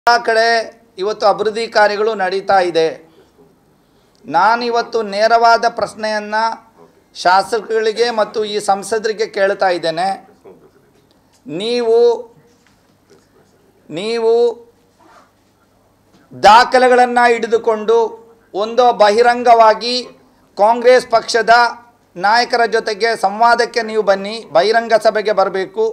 ಎಲ್ಲ ಕಡೆ ಇವತ್ತು ಅಭಿವೃದ್ಧಿ ಕಾರ್ಯಗಳು ನಡೀತಾ ಇದೆ ನಾನಿವತ್ತು ನೇರವಾದ ಪ್ರಶ್ನೆಯನ್ನು ಶಾಸಕರಿಗೆ ಮತ್ತು ಈ ಸಂಸದರಿಗೆ ಕೇಳ್ತಾ ಇದ್ದೇನೆ ನೀವು ನೀವು ದಾಖಲೆಗಳನ್ನು ಹಿಡಿದುಕೊಂಡು ಒಂದು ಬಹಿರಂಗವಾಗಿ ಕಾಂಗ್ರೆಸ್ ಪಕ್ಷದ ನಾಯಕರ ಜೊತೆಗೆ ಸಂವಾದಕ್ಕೆ ನೀವು ಬನ್ನಿ ಬಹಿರಂಗ ಸಭೆಗೆ ಬರಬೇಕು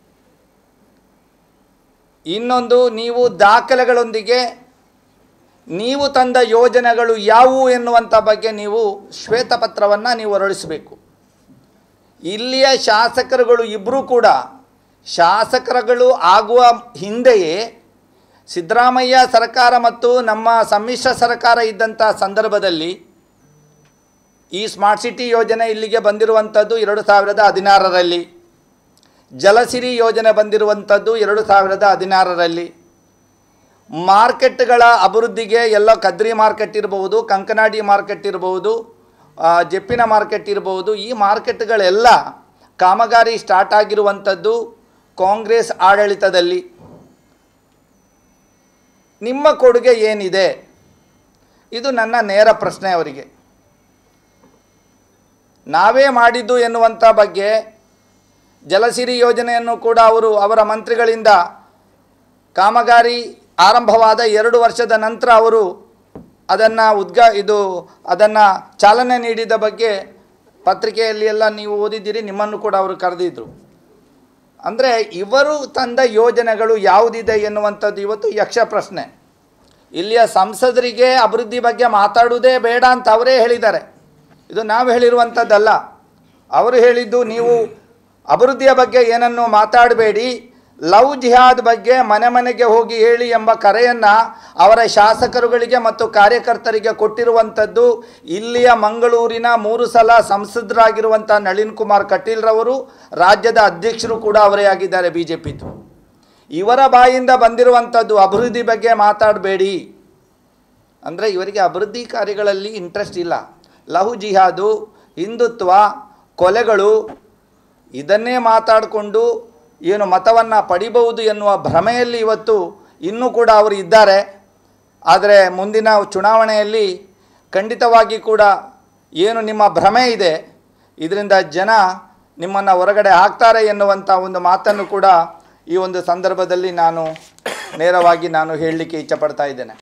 ಇನ್ನೊಂದು ನೀವು ದಾಖಲೆಗಳೊಂದಿಗೆ ನೀವು ತಂದ ಯೋಜನೆಗಳು ಯಾವುವು ಎನ್ನುವಂಥ ಬಗ್ಗೆ ನೀವು ಶ್ವೇತಪತ್ರವನ್ನು ನೀವು ಹೊರಡಿಸಬೇಕು ಇಲ್ಲಿಯ ಶಾಸಕರುಗಳು ಇಬ್ಬರೂ ಕೂಡ ಶಾಸಕರುಗಳು ಆಗುವ ಹಿಂದೆಯೇ ಸಿದ್ದರಾಮಯ್ಯ ಸರ್ಕಾರ ಮತ್ತು ನಮ್ಮ ಸಮ್ಮಿಶ್ರ ಸರ್ಕಾರ ಇದ್ದಂಥ ಸಂದರ್ಭದಲ್ಲಿ ಈ ಸ್ಮಾರ್ಟ್ ಸಿಟಿ ಯೋಜನೆ ಇಲ್ಲಿಗೆ ಬಂದಿರುವಂಥದ್ದು ಎರಡು ಸಾವಿರದ ಹದಿನಾರರಲ್ಲಿ ಜಲಸಿರಿ ಯೋಜನೆ ಬಂದಿರುವಂಥದ್ದು ಎರಡು ಸಾವಿರದ ಹದಿನಾರರಲ್ಲಿ ಮಾರ್ಕೆಟ್ಗಳ ಅಭಿವೃದ್ಧಿಗೆ ಎಲ್ಲ ಕದ್ರಿ ಮಾರ್ಕೆಟ್ ಇರಬಹುದು ಕಂಕನಾಡಿ ಮಾರ್ಕೆಟ್ ಇರಬಹುದು ಆ, ಜೆಪ್ಪಿನ ಮಾರ್ಕೆಟ್ ಇರಬಹುದು ಈ ಮಾರ್ಕೆಟ್ಗಳೆಲ್ಲ ಕಾಮಗಾರಿ ಸ್ಟಾರ್ಟ್ ಆಗಿರುವಂಥದ್ದು ಕಾಂಗ್ರೆಸ್ ಆಡಳಿತದಲ್ಲಿ ನಿಮ್ಮ ಕೊಡುಗೆ ಏನಿದೆ ಇದು ನನ್ನ ನೇರ ಪ್ರಶ್ನೆ ಅವರಿಗೆ ನಾವೇ ಮಾಡಿದ್ದು ಎನ್ನುವಂಥ ಬಗ್ಗೆ ಜಲಸಿರಿ ಯೋಜನೆಯನ್ನು ಕೂಡ ಅವರು ಅವರ ಮಂತ್ರಿಗಳಿಂದ ಕಾಮಗಾರಿ ಆರಂಭವಾದ ಎರಡು ವರ್ಷದ ನಂತರ ಅವರು ಅದನ್ನು ಉದ್ಘಾ ಇದು ಅದನ್ನು ಚಾಲನೆ ನೀಡಿದ ಬಗ್ಗೆ ಪತ್ರಿಕೆಯಲ್ಲಿ ಎಲ್ಲ ನೀವು ಓದಿದ್ದೀರಿ ನಿಮ್ಮನ್ನು ಕೂಡ ಅವರು ಕರೆದಿದ್ದರು ಅಂದರೆ ಇವರು ತಂದ ಯೋಜನೆಗಳು ಯಾವುದಿದೆ ಎನ್ನುವಂಥದ್ದು ಇವತ್ತು ಯಕ್ಷ ಪ್ರಶ್ನೆ ಇಲ್ಲಿಯ ಸಂಸದರಿಗೆ ಅಭಿವೃದ್ಧಿ ಬಗ್ಗೆ ಮಾತಾಡುವುದೇ ಬೇಡ ಅಂತ ಅವರೇ ಹೇಳಿದ್ದಾರೆ ಇದು ನಾವು ಹೇಳಿರುವಂಥದ್ದಲ್ಲ ಅವರು ಹೇಳಿದ್ದು ನೀವು ಅಭಿವೃದ್ಧಿಯ ಬಗ್ಗೆ ಏನನ್ನು ಮಾತಾಡಬೇಡಿ ಲವ್ ಜಿಹಾದ್ ಬಗ್ಗೆ ಮನೆ ಮನೆಗೆ ಹೋಗಿ ಹೇಳಿ ಎಂಬ ಕರೆಯನ್ನು ಅವರ ಶಾಸಕರುಗಳಿಗೆ ಮತ್ತು ಕಾರ್ಯಕರ್ತರಿಗೆ ಕೊಟ್ಟಿರುವಂಥದ್ದು ಇಲ್ಲಿಯ ಮಂಗಳೂರಿನ ಮೂರು ಸಲ ಸಂಸದರಾಗಿರುವಂಥ ನಳಿನ್ ಕುಮಾರ್ ಕಟೀಲ್ರವರು ರಾಜ್ಯದ ಅಧ್ಯಕ್ಷರು ಕೂಡ ಅವರೇ ಆಗಿದ್ದಾರೆ ಬಿ ಜೆ ಪಿದು ಇವರ ಬಾಯಿಂದ ಬಂದಿರುವಂಥದ್ದು ಅಭಿವೃದ್ಧಿ ಬಗ್ಗೆ ಮಾತಾಡಬೇಡಿ ಅಂದರೆ ಇವರಿಗೆ ಅಭಿವೃದ್ಧಿ ಕಾರ್ಯಗಳಲ್ಲಿ ಇಂಟ್ರೆಸ್ಟ್ ಇಲ್ಲ ಲಹು ಜಿಹಾದು ಹಿಂದುತ್ವ ಕೊಲೆಗಳು ಇದನ್ನೇ ಮಾತಾಡಿಕೊಂಡು ಏನು ಮತವನ್ನು ಪಡಿಬಹುದು ಎನ್ನುವ ಭ್ರಮೆಯಲ್ಲಿ ಇವತ್ತು ಇನ್ನೂ ಕೂಡ ಅವರು ಇದ್ದಾರೆ ಆದರೆ ಮುಂದಿನ ಚುನಾವಣೆಯಲ್ಲಿ ಖಂಡಿತವಾಗಿ ಕೂಡ ಏನು ನಿಮ್ಮ ಭ್ರಮೆ ಇದೆ ಇದರಿಂದ ಜನ ನಿಮ್ಮನ್ನು ಹೊರಗಡೆ ಹಾಕ್ತಾರೆ ಎನ್ನುವಂಥ ಒಂದು ಮಾತನ್ನು ಕೂಡ ಈ ಒಂದು ಸಂದರ್ಭದಲ್ಲಿ ನಾನು ನೇರವಾಗಿ ನಾನು ಹೇಳಲಿಕ್ಕೆ ಇಚ್ಛಪಡ್ತಾ ಇದ್ದೇನೆ